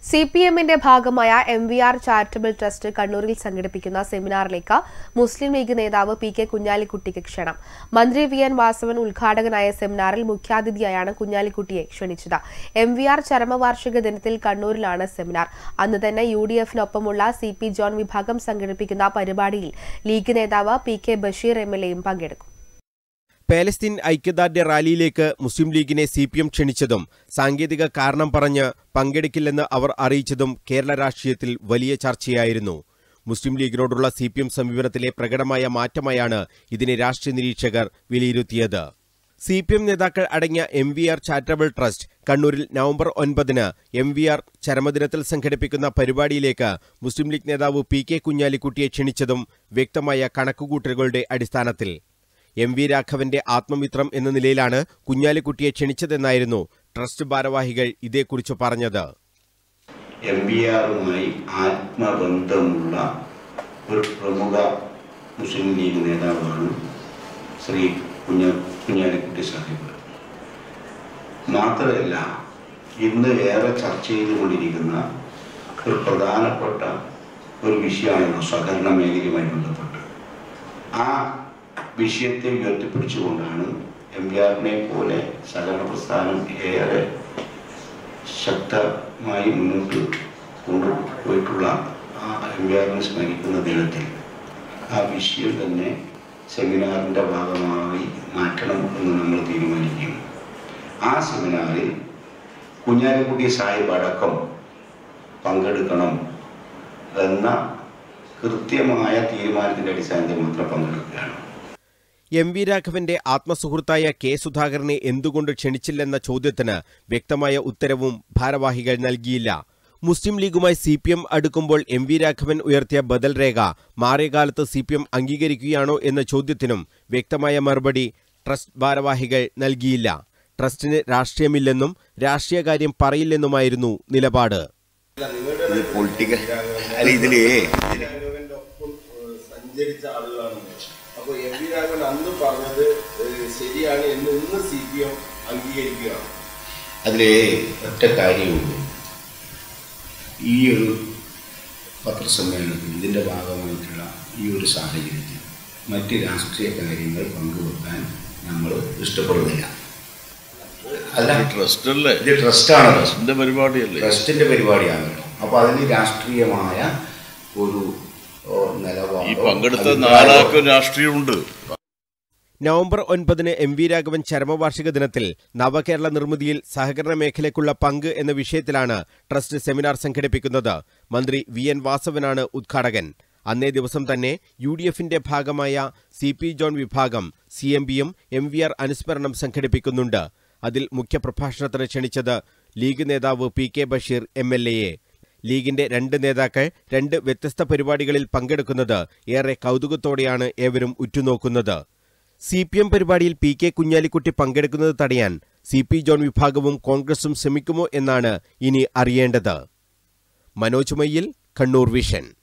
C P എമ്മിന്റെ ഭാഗമായ M V R charitable trust കണ്ണൂരിൽ സംഘടിപ്പിക്കുന്ന സെമിനാറിലേക്ക് മുസ്ലിം ലീഗ് നേതാവ് പി കെ കുഞ്ഞാലിക്കുട്ടിക്ക് ക്ഷണം മന്ത്രി വി എൻ വാസവൻ ഉദ്ഘാടകനായ സെമിനാറിൽ മുഖ്യാതിഥിയായാണ് കുഞ്ഞാലിക്കുട്ടിയെ ക്ഷണിച്ചത് എം വി ആർ ചരമവാർഷിക ദിനത്തിൽ കണ്ണൂരിലാണ് സെമിനാർ അന്ന് തന്നെ യു ഡി എഫിനൊപ്പമുള്ള സി പി ജോൺ വിഭാഗം സംഘടിപ്പിക്കുന്ന പരിപാടിയിൽ ലീഗ് നേതാവ് P K Basheer M L എയും പങ്കെടുക്കും പാലസ്തീൻ ഐക്യദാർഢ്യ റാലിയിലേക്ക് മുസ്ലിം ലീഗിനെ സി പി എം ക്ഷണിച്ചതും സാങ്കേതിക കാരണം പറഞ്ഞ് പങ്കെടുക്കില്ലെന്ന് അവർ അറിയിച്ചതും കേരള രാഷ്ട്രീയത്തിൽ വലിയ ചർച്ചയായിരുന്നു മുസ്ലിം ലീഗിനോടുള്ള സി പി എം സമീപനത്തിലെ പ്രകടമായ മാറ്റമായാണ് ഇതിനെ രാഷ്ട്രീയ നിരീക്ഷകർ വിലയിരുത്തിയത് സി പി എം നേതാക്കൾ അടങ്ങിയ M V R charitable trust കണ്ണൂരിൽ നവംബർ ഒൻപതിന് എം വി ആർ ചരമദിനത്തിൽ സംഘടിപ്പിക്കുന്ന പരിപാടിയിലേക്ക് മുസ്ലിം ലീഗ് നേതാവ് പി കെ കുഞ്ഞാലിക്കുട്ടിയെ ക്ഷണിച്ചതും വ്യക്തമായ കണക്കുകൂട്ടലുകളുടെ അടിസ്ഥാനത്തിൽ എം വി രാഘവന്റെ ആത്മമിത്രം എന്ന നിലയിലാണ് കുഞ്ഞാലിക്കുട്ടിയെ ക്ഷണിച്ചതെന്നായിരുന്നു ട്രസ്റ്റ് ഭാരവാഹികൾ ഇതേക്കുറിച്ച് പറഞ്ഞത് എം ബി ആറുമായി ആത്മബന്ധമുള്ള ഒരു പ്രമുഖ മുസ്ലിം ലീഗ് നേതാവാണ് ശ്രീ കുഞ്ഞ കുഞ്ഞാലിക്കുട്ടി സാഹിബ് മാത്രമല്ല ഇന്ന് ഏറെ ചർച്ച ചെയ്തുകൊണ്ടിരിക്കുന്ന ഒരു പ്രധാനപ്പെട്ട ഒരു വിഷയമാണല്ലോ സഹകരണ മേഖലയുമായി ബന്ധപ്പെട്ട് ആ വിഷയത്തെ ഉയർത്തിപ്പിടിച്ചുകൊണ്ടാണ് എം ബി ആറിനെ പോലെ സഹകരണ പ്രസ്ഥാനം ഏറെ ശക്തമായി മുന്നോട്ട് കൊണ്ടുപോയിട്ടുള്ള ആ എം ബി ആറിനെ സ്മരിക്കുന്ന ദിനത്തിൽ ആ വിഷയം തന്നെ സെമിനാറിൻ്റെ ഭാഗമായി മാറ്റണം എന്ന് നമ്മൾ തീരുമാനിക്കും ആ സെമിനാറിൽ കുഞ്ഞാലിക്കുട്ടി സാഹിബ് അടക്കം പങ്കെടുക്കണം എന്ന കൃത്യമായ തീരുമാനത്തിൻ്റെ അടിസ്ഥാനത്തിൽ മാത്രം പങ്കെടുക്കുകയാണ് എം വി രാഘവന്റെ ആത്മസുഹൃത്തായ കെ സുധാകരനെ എന്തുകൊണ്ട് ക്ഷണിച്ചില്ലെന്ന ചോദ്യത്തിന് വ്യക്തമായ ഉത്തരവും ഭാരവാഹികൾ നൽകിയില്ല മുസ്ലിം ലീഗുമായി സി പി എം അടുക്കുമ്പോൾ എം വി രാഘവൻ ഉയർത്തിയ ബദൽ രേഖ മാറിയ കാലത്ത് സി പി എം അംഗീകരിക്കുകയാണോ എന്ന ചോദ്യത്തിനും വ്യക്തമായ മറുപടി ട്രസ്റ്റ് ഭാരവാഹികൾ നൽകിയില്ല ട്രസ്റ്റിന് രാഷ്ട്രീയമില്ലെന്നും രാഷ്ട്രീയകാര്യം പറയില്ലെന്നുമായിരുന്നു നിലപാട് ഇത് പൊളിറ്റിക്കൽ അല്ല ഇതിലേ രാഘവന്റെ ഒപ്പം ഏഹ്, സഞ്ചരിച്ച ആളുകളാണ് അപ്പോൾ എം വി രാഘവൻ അന്ന് പറഞ്ഞത് ഏഹ്, ശരിയാണ് എന്ന് ഇന്ന് സി പി എം അംഗീകരിക്കുകയാണ് അതിലേ ഒറ്റ കാര്യമുള്ളൂ ഈ ഒരു പത്രസമ്മേളനത്തിൽ ഇതിൻ്റെ ഭാഗമായിട്ടുള്ള ഈ ഒരു സാഹചര്യത്തിൽ മറ്റ് രാഷ്ട്രീയ കാര്യങ്ങൾ പങ്കുവെക്കാൻ നമ്മൾ ഇഷ്ടപ്പെടുന്നില്ല അല്ല ട്രസ്റ്റ് അല്ലേ ഇത് ട്രസ്റ്റാണല്ലോ ട്രസ്റ്റിന്റെ പരിപാടിയല്ലേ ട്രസ്റ്റിന്റെ പരിപാടിയാണല്ലോ അപ്പോൾ അതിന് രാഷ്ട്രീയമായ ഒരു ഓ, ഈ നിലപാടോ പങ്കെടുത്ത അഭിപ്രായമോ നാലാൾക്കും രാഷ്ട്രീയമുണ്ട് നവംബർ ഒൻപതിന് എം വി രാഘവൻ ചരമവാർഷിക ദിനത്തിൽ നവകേരള നിർമ്മിതിയിൽ സഹകരണ മേഖലയ്ക്കുള്ള പങ്ക് എന്ന വിഷയത്തിലാണ് ട്രസ്റ്റ് സെമിനാർ സംഘടിപ്പിക്കുന്നത് മന്ത്രി വി എൻ വാസവനാണ് ഉദ്ഘാടകൻ അന്നേ ദിവസം തന്നെ യു ഡി എഫിന്റെ ഭാഗമായ സി പി ജോൺ വിഭാഗം സി എം ബിയും എം വി ആർ അനുസ്മരണം സംഘടിപ്പിക്കുന്നുണ്ട് അതിൽ മുഖ്യപ്രഭാഷണത്തിന് ക്ഷണിച്ചത് ലീഗ് നേതാവ് P K Basheer M L എയെ ലീഗിന്റെ രണ്ട് നേതാക്കൾ രണ്ട് വ്യത്യസ്ത പരിപാടികളിൽ പങ്കെടുക്കുന്നത് ഏറെ കൗതുകത്തോടെയാണ് ഏവരും ഉറ്റുനോക്കുന്നത് സി പി എം പരിപാടിയിൽ പി കെ കുഞ്ഞാലിക്കുട്ടി പങ്കെടുക്കുന്നത് തടയാൻ സി പി ജോൺ വിഭാഗവും കോൺഗ്രസും ശ്രമിക്കുമോ എന്നാണ് ഇനി അറിയേണ്ടത് മനോജ് മയ്യിൽ കണ്ണൂർ വിഷൻ